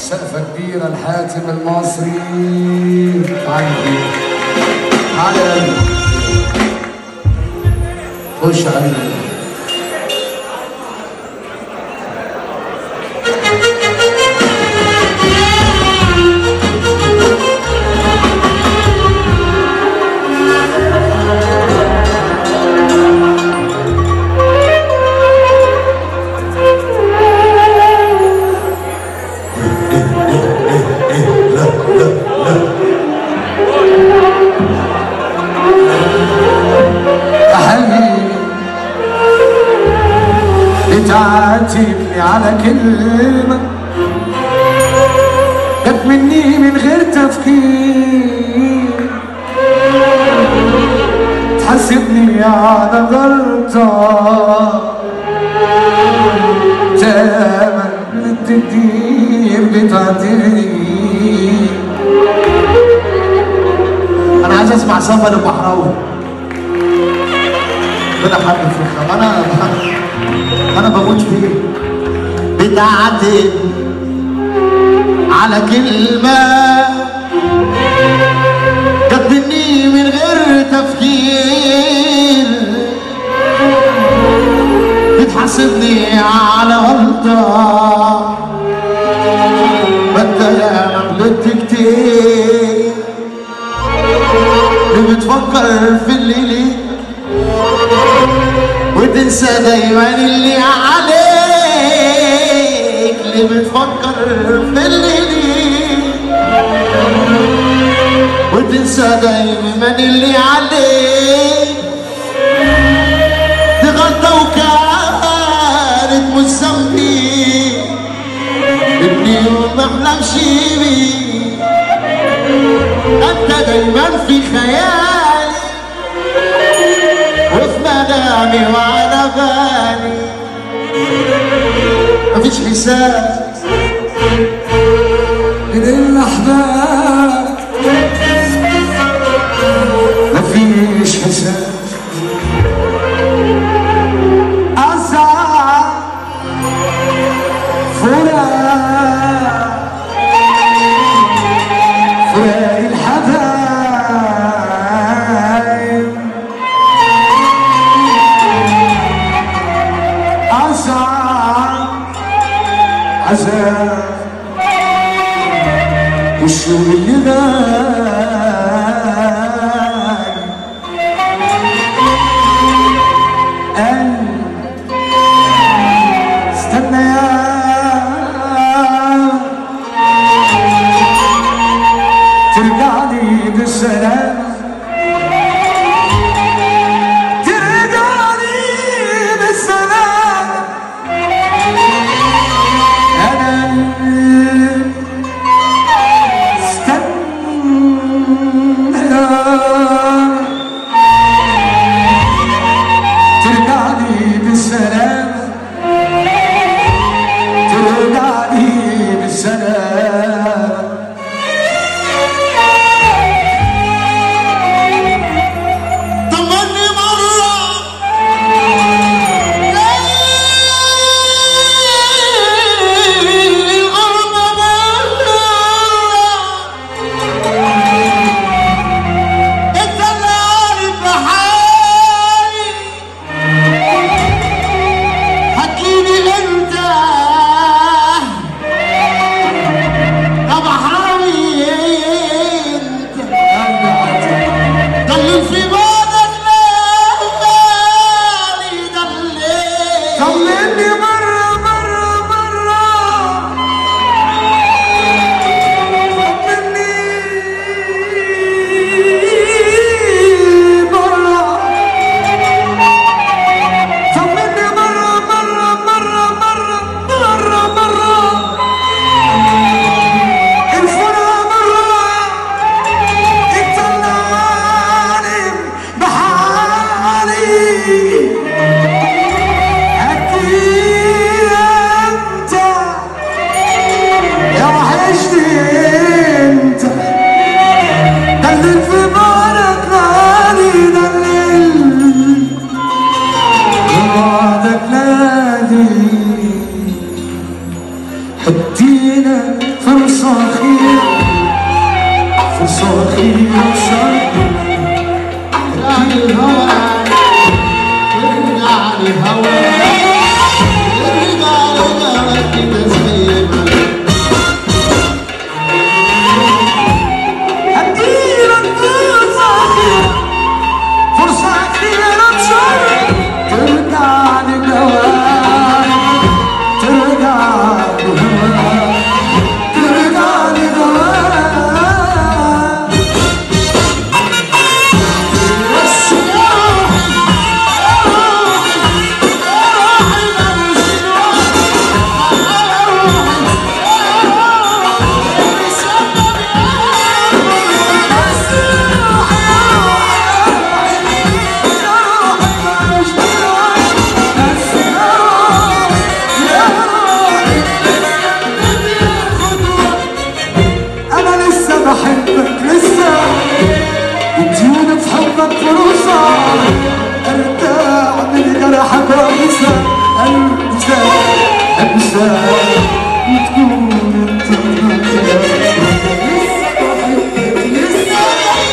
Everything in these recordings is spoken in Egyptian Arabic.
سقفة كبيرة الحاتم المصري عندي على خش على يا حبيبي بتعاتبني على كلمة جت مني من غير تفكير تحاسبني على غلطة تامن كتير بتعاتبني انا عايز اسمع سفر البحراوي ربنا حبيب فيك انا انا بموت فيه بتعاتب على كلمة جت مني من غير تفكير بتحاسبني على غلطة ما انت يا غلطت كتير اللي بتفكر في الليل وتنسى دايما اللي عليك اللي بتفكر في الليل وتنسى دايما اللي عليك دي غلطة وكانت مش ذنبي ابني وما احلمش بيه انت دايما في خيالي وفي منامي وعلى بالي مفيش حساب من الأحباب مفيش حساب أسعى فراق فراق الحبايب أسعى عذاب والشوق اللي غايب قلب استنى يا ترجع لي بالسلام ترجع لي بالسلام انا استنى يا ادينا فرصة أخيرة فرصة أخيرة شرط يعني الهوى يعني الهوى ارجع ارجع كده زي ما ادينا فرصة أخيرة فرصة أخيرة شرط ترجع للهواء ترجع للهواء ترجع للهواء انا لسه بحبك لسه اديني في حبك فرصة ارتاح من جرحك وانسى انسى انسى وتكون انت لسه بحبك لسه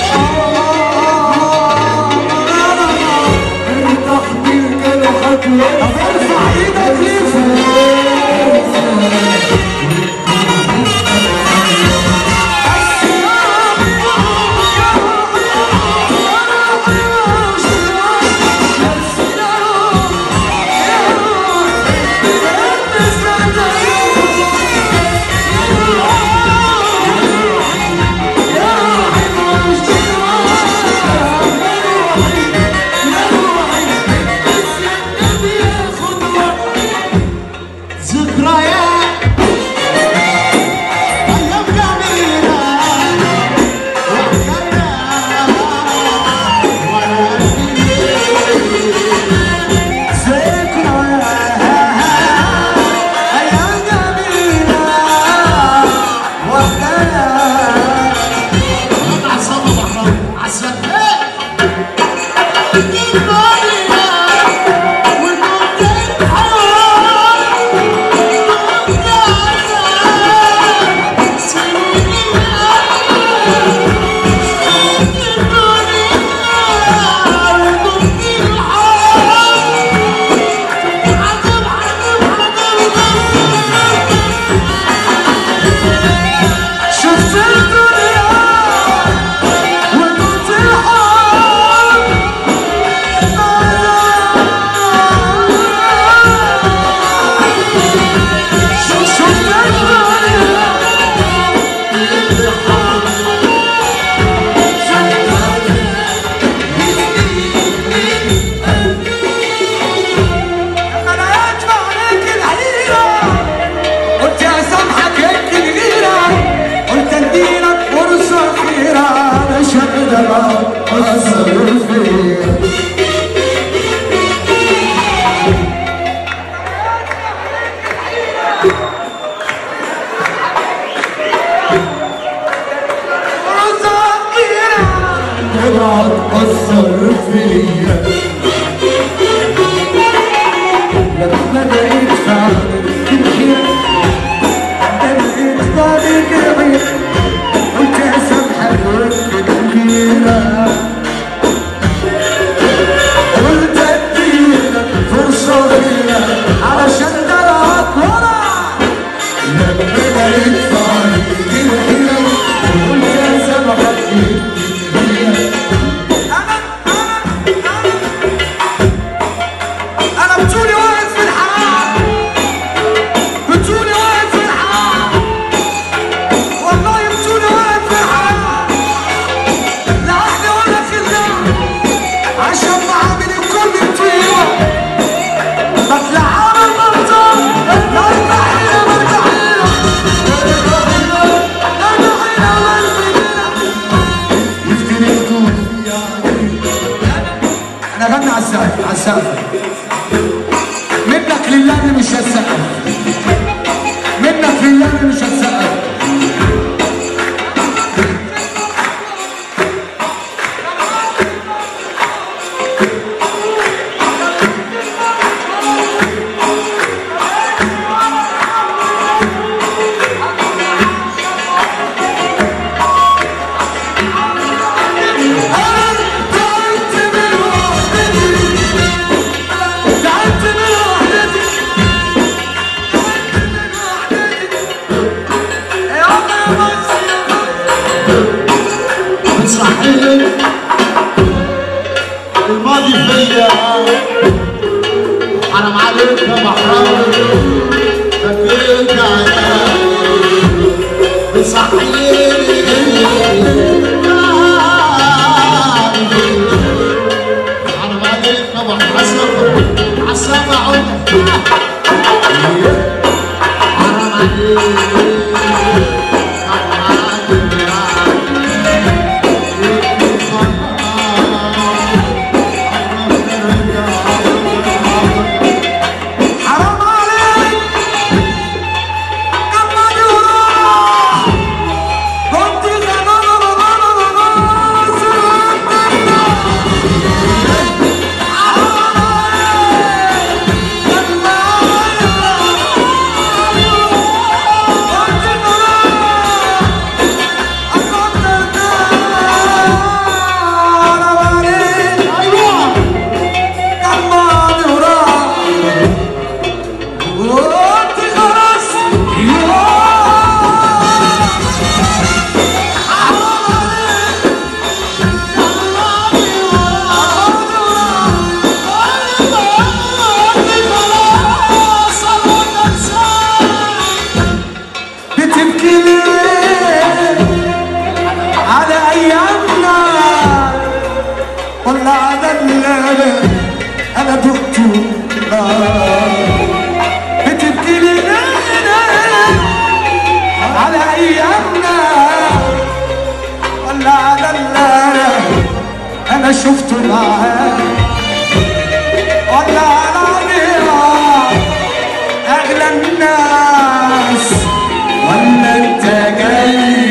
ارتاح من جرحك وانسى ارفع ايدك لفوق ذكريات ايام جميله وحكايات وانا قلبي عصابة بحرام عالسفاح شفت الدنيا وقلت الحب شفت الدنيا لما لقيت عليك الحيرة قلت اسامحك يمكن غيرة قلت اديلك فرصة أخيرة علشان ده بقى أثر فيا فرصة أخيرة تبقى تأثر فيا لما بقيت فاهم الخير بقيت طريق غير قلت اسامحك وقت كبيرة قلت اديلك فرصة غيرة علشان دلعك ورا لما بقيت فاهم الخير قلت اسامحك كبيرة انا انا انا انا بتقولي واقف في الحرام بتقولي واقف في الحرام والله بتقولي واقف في الحرام لعهدي ولا في الله عشان بعامل الكل بطيبة بطلع على المنظر برجع هنا برجع هنا برجع هنا برجع هنا يفترقوا انا غنى على السقف على السقف منك لله اللي مش هتسقف منك لله اللي مش هتسقف حرام عليك كم يروح كنت ايوه وانت خلاص بتبكي ليه على ايامنا ولا على الليلة انا دقت بتبكي ليه على ايامنا ولا على الليلة انا شفت معاك ولا على عليها اغلى الناس ولا انت جاي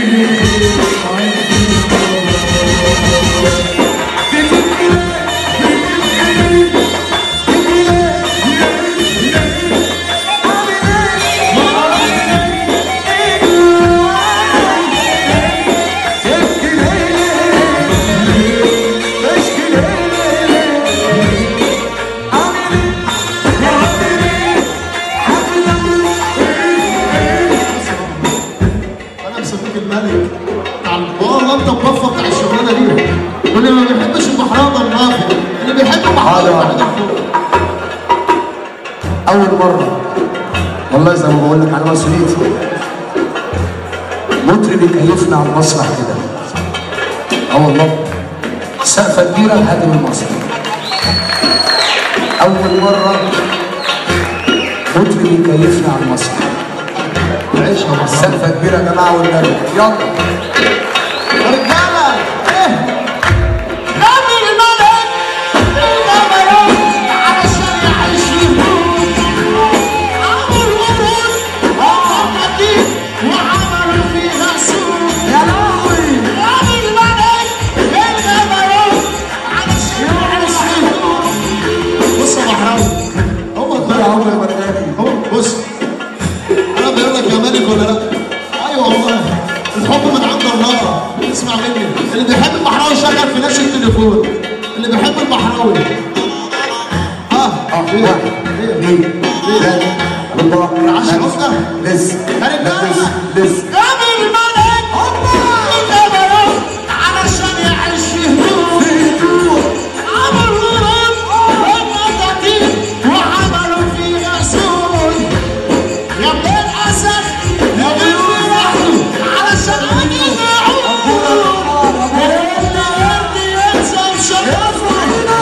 انا مسميك الملك بتاع والله انت موفق بتاع الشغلانه دي واللي ما بيحبش البحراوه الموافق اللي بيحب البحراوه حاضر. يبقى فوق أول مرة والله زي ما بقول لك على مسؤوليتي مطرب يكيفنا على المسرح كده اه والله سقفة كبيرة هادم المسرح أول مرة مطرب يكيفنا على المسرح عيشها بس سقفة كبيرة يا جماعة والنبي يلا رجاله ايه نبي الملك الملك علشان يعيش يهود عمل ورود وقتي وعملوا فيها سود يا لهوي نبي الملك الملك علشان يعيش يهود بص يا بحراوي هو يا ده عمرو يا مدني هو بص انا بقول لك يا ملك ولا لا ايوه والله الحب من عند الله اسمع مني اللي بيحب البحراوي شغل في نفس التليفون اللي بيحب البحراوي ها اه ايه واحد ايه اثنين ثلاثة أربعة العشرة خمسة أفضل. لسه يا رجالة. لسه لسه نبي الملك الملك علشان يعيش في هدوء عمل ورد وقتي وعملوا فيها سود يا ابن الاسد يا ابن فرحته علشان اجي معود انت انت انسى وشرفه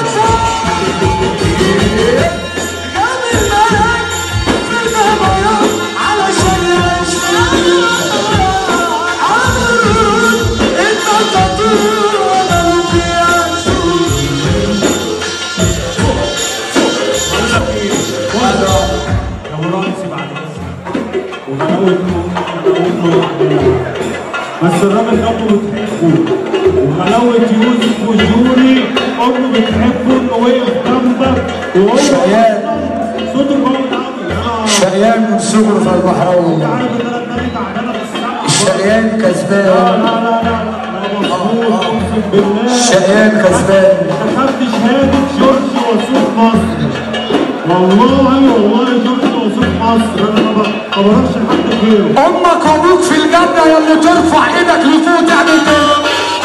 كورانسي بعد اسمك وغلاوة أمي بس الراجل ده أمه بتحبه وغلاوة يوسف وجوري أمه بتحبه إنه وقف جنبك وهو شقيان. صوته جامد أوي آه. شقيان من صغره في البحراوي عارف إن أنا التاني تعبانة في السمع الشقيان لا كسبان لا لا لا أنا مبسوط أقسم بالله الشقيان كسبان أخدت شهادة جورج وسوق مصر والله والله جورج وسوق مصر أنا ما ب- ما بروحش لحد غيره امك وابوك في الجنه يا اللي ترفع ايدك لفوق تعمل كده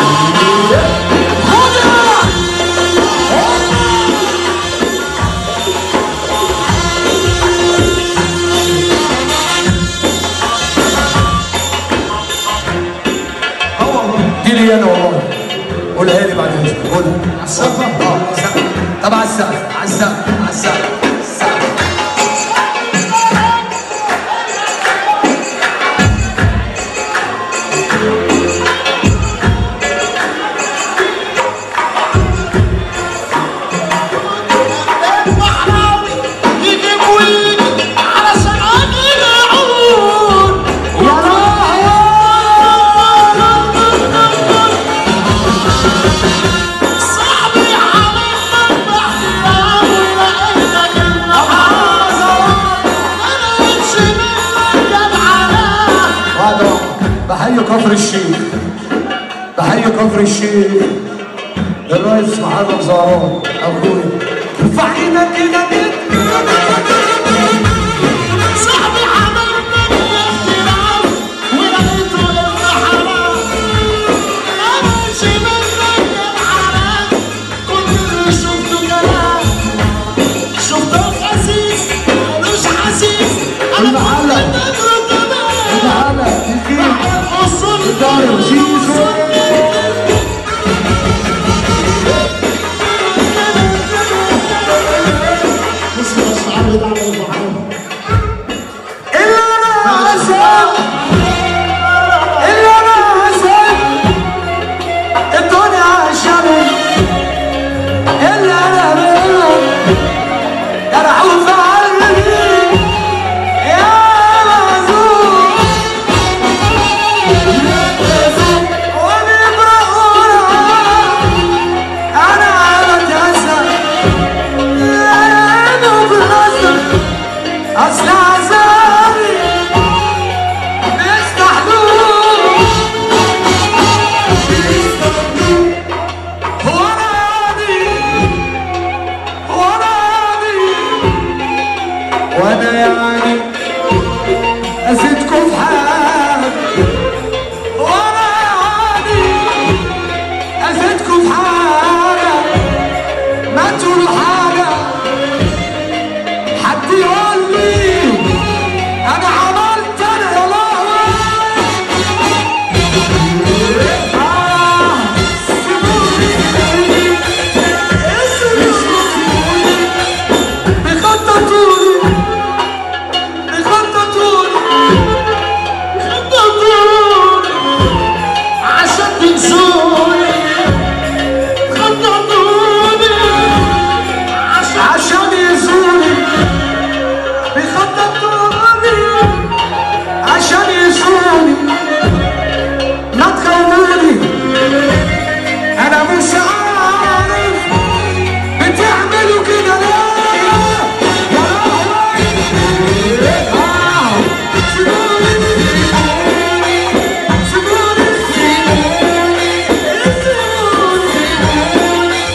خدها دي لي انا والله قولها لي بعد اذنك قولها على السقف اه سقف. طب على السقف على السقف على السقف السقف. بحيي كفر الشيخ بحيي كفر الشيخ الرئيس محمد زهران اخويا ارفع ايدك كده كده صاحبي عملنا الاختلاف ولقيته انه حرام امشي منك الحرام كل اللي شفته كلام شفته خسيس ملوش حسيس انا المعلق. كنت نجرة تمام تعالى يجيب وصلت الدار زيزو اسمع الشعار ده على البحر اللي انا عسل اللي انا عسل الدنيا عشاني اللي انا منهم يرحوا في قلبي يا معزوم وبيبرقونا انا بتأسف انا بتأسف اصل عذابي بيستحلوه هو انا راضي هو انا راضي وانا يعني ازيدكم في حاجه وانا يعني ازيدكم في حاجه ما تقولوا حاجه حد يقول لي انا عملت انا يا لهوي آه، سيبوني. سيبوني. بيخططولي بيخططولي خططوني عشان تنسوني خططوني عشان عشان يزوري بيخططولي عشان يزوري ما تخونوني انا مش عارف بتعملوا كده ليه يا لهوي آه، سيبوني سيبوني سيبوني